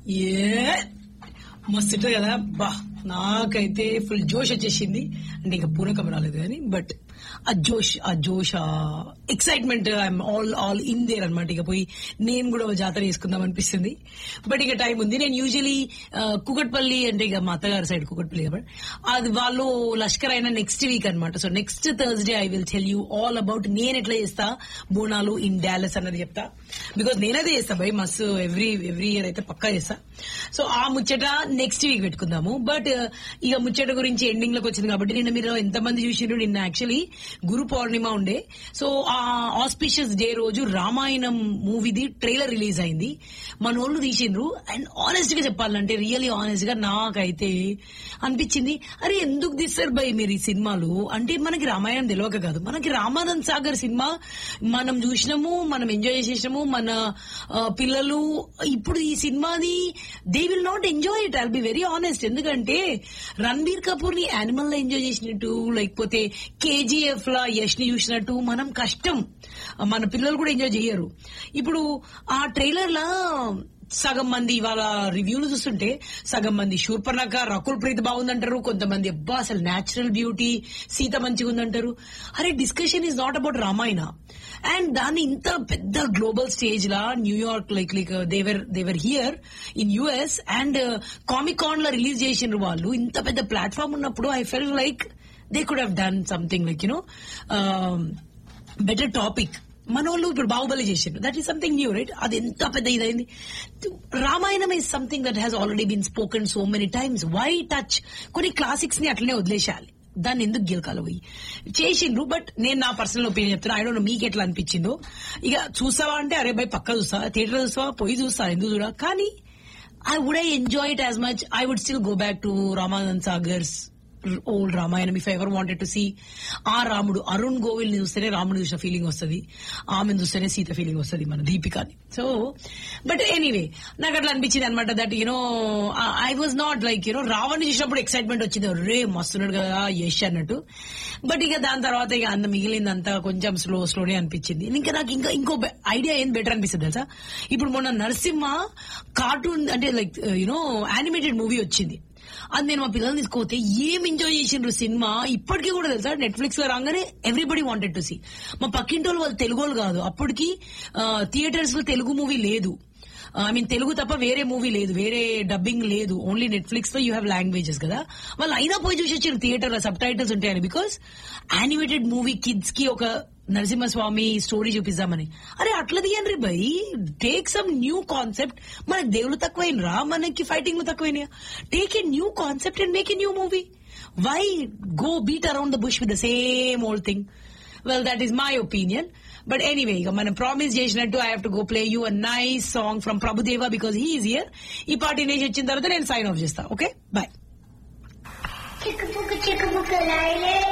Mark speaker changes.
Speaker 1: ఏ మస్తు ఉంటుంది కదా బా నాకైతే ఫుల్ జోష్ వచ్చేసింది అంటే ఇంకా పూనకం రాలేదు కానీ బట్ ఆ జోష్ ఆ జోష్ ఆ excitement I'm all all in there అనమాట ఇక పోయి నేను కూడా ఒక జాతర చేసుకుందాం అనిపిస్తుంది బట్ ఇక టైం ఉంది నేను యూజువలీ కుకట్పల్లి అంటే ఇక మా అత్తగారి సైడ్ కుకట్పల్లి కాబట్టి అది వాళ్ళు లష్కర్ అయిన నెక్స్ట్ వీక్ అనమాట so next Thursday I will tell you all about నేను ఎట్లా చేస్తా బోనాలు ఇన్ డాలస్ అన్నది చెప్తా బికాస్ నేనైతే చేస్తా బై మస్తు ఎవ్రీ ఎవ్రీ ఇయర్ అయితే పక్కా చేస్తా సో ఆ ముచ్చట నెక్స్ట్ వీక్ పెట్టుకుందాము బట్ ఇక ముచ్చట గురించి ఎండింగ్ లోకి వచ్చింది కాబట్టి నిన్న మీరు ఎంతమంది చూసిండ్రు నిన్న యాక్చువల్లీ గురు పౌర్ణిమ ఉండే సో ఆ ఆస్పిషియస్ డే రోజు రామాయణం మూవీది ట్రైలర్ రిలీజ్ అయింది మన వాళ్ళు తీసిండ్రు అండ్ ఆనెస్ట్ గా చెప్పాలంటే రియలీ ఆనెస్ట్ గా నాకైతే అనిపించింది అరే ఎందుకు తీస్తారు భయ్ మీరు ఈ సినిమాలు అంటే మనకి రామాయణం తెలియక కాదు మనకి రామానంద్ సాగర్ సినిమా మనం చూసినాము మనం ఎంజాయ్ చేసేసినాము మన ఆ, పిల్లలు ఇప్పుడు ఈ సినిమాని they will not enjoy it I'll be very honest ఎందుకంటే రణబీర్ కపూర్ ని యానిమల్ లా ఎంజాయ్ చేసినట్టు లేకపోతే కేజీఎఫ్ లా యష్ ని చూసినట్టు మనం కష్టం మన పిల్లలు కూడా ఎంజాయ్ చేయరు ఇప్పుడు ఆ ట్రైలర్ లా సగం మంది ఇవాళ రివ్యూలు చూస్తుంటే సగం మంది శూర్పణక రకుల్ ప్రీత్ బాగుందంటారు కొంతమంది అబ్బా అసలు నేచురల్ బ్యూటీ సీత మంచిగా ఉందంటారు అరే discussion is not about Ramayana and దాన్ని ఇంత పెద్ద గ్లోబల్ స్టేజ్ లా New York like like there there here in US and Comic Con లో రిలీజ్ చేసిండ్రు వాళ్ళు ఇంత పెద్ద ప్లాట్ఫామ్ ఉన్నప్పుడు I felt like they could have done something like you know better topic మన వాళ్ళు ఇప్పుడు బాహుబలి చేసిండ్రు that is something new right అది ఎంత పెద్ద ఇదైంది Ramayanam is something that has already been spoken so many times why touch కొన్ని క్లాసిక్స్ ని అట్లనే వదిలేసేయాలి దాన్ని ఎందుకు గెలకాలి పోయి చేసిండ్రు బట్ నేను నా పర్సనల్ ఒపీనియన్ చెప్తున్నా ఐ డోంట్ మీకు ఎట్లా అనిపించిందో ఇక చూస్తావా అంటే అరే బై పక్క చూస్తా థియేటర్ చూస్తావా పోయి చూస్తా ఎందుకు చూడ కానీ I would I enjoy it as much I would still go back to Ramanand Sagar's old Ramayanam if ever wanted to see ఆ రాముడు అరుణ్ గోవిల్ ని చూస్తేనే రాముడు చూసిన ఫీలింగ్ వస్తుంది ఆమెను చూస్తేనే సీత ఫీలింగ్ వస్తుంది మన దీపికాని సో బట్ ఎనీవే నాకు అట్లా అనిపించింది అనమాట that you know I was not like you know Ravan చూసినప్పుడు ఎక్సైట్మెంట్ వచ్చింది రే మస్తున్నాడు కదా యష్ అన్నట్టు బట్ ఇక దాని తర్వాత ఇక అంత మిగిలిందంతా కొంచెం స్లో స్లోనే అనిపించింది ఇంకా నాకు ఇంకా ఇంకో ఐడియా ఏం బెటర్ అనిపిస్తుంది తెలుసా ఇప్పుడు మొన్న నరసింహ కార్టూన్ అంటే లైక్ యూనో యానిమేటెడ్ మూవీ వచ్చింది అది నేను మా పిల్లల్ని తీసుకోతే ఏం ఎంజాయ్ చేసిండ్రు సినిమా ఇప్పటికీ కూడా తెలుసా నెట్ఫ్లిక్స్ లో రాగానే ఎవ్రీబడి వాంటెడ్ టు సీ మా పక్కింటి వాళ్ళు వాళ్ళు తెలుగు వాళ్ళు కాదు అప్పటికి థియేటర్స్ లో తెలుగు మూవీ లేదు ఐ మీన్ తెలుగు తప్ప వేరే మూవీ లేదు వేరే డబ్బింగ్ లేదు ఓన్లీ నెట్ఫ్లిక్స్ లో యూ హ్యావ్ లాంగ్వేజెస్ కదా వాళ్ళు అయినా పోయి చూసి వచ్చారు థియేటర్ లో సబ్ టైటిల్స్ ఉంటాయని బికాస్ యానిమేటెడ్ మూవీ కిడ్స్ కి ఒక నరసింహస్వామి స్టోరీ చూపిద్దామని అరే అట్లా తీయండి బై టేక్ సమ్ న్యూ కాన్సెప్ట్ మనకి దేవుళ్ళు తక్కువైనరా మనకి ఫైటింగ్ తక్కువైనా take a new concept and make a new movie why go beat around the bush with the same old thing well that is my opinion but anyway ఇక మనం promise చేసినట్టు I have to go play you a nice song from Prabhudeva because he is here ఈ party నేసి వచ్చిన తర్వాత నేను sign off చేస్తా okay bye
Speaker 2: Chicka booka chicka booka lay lay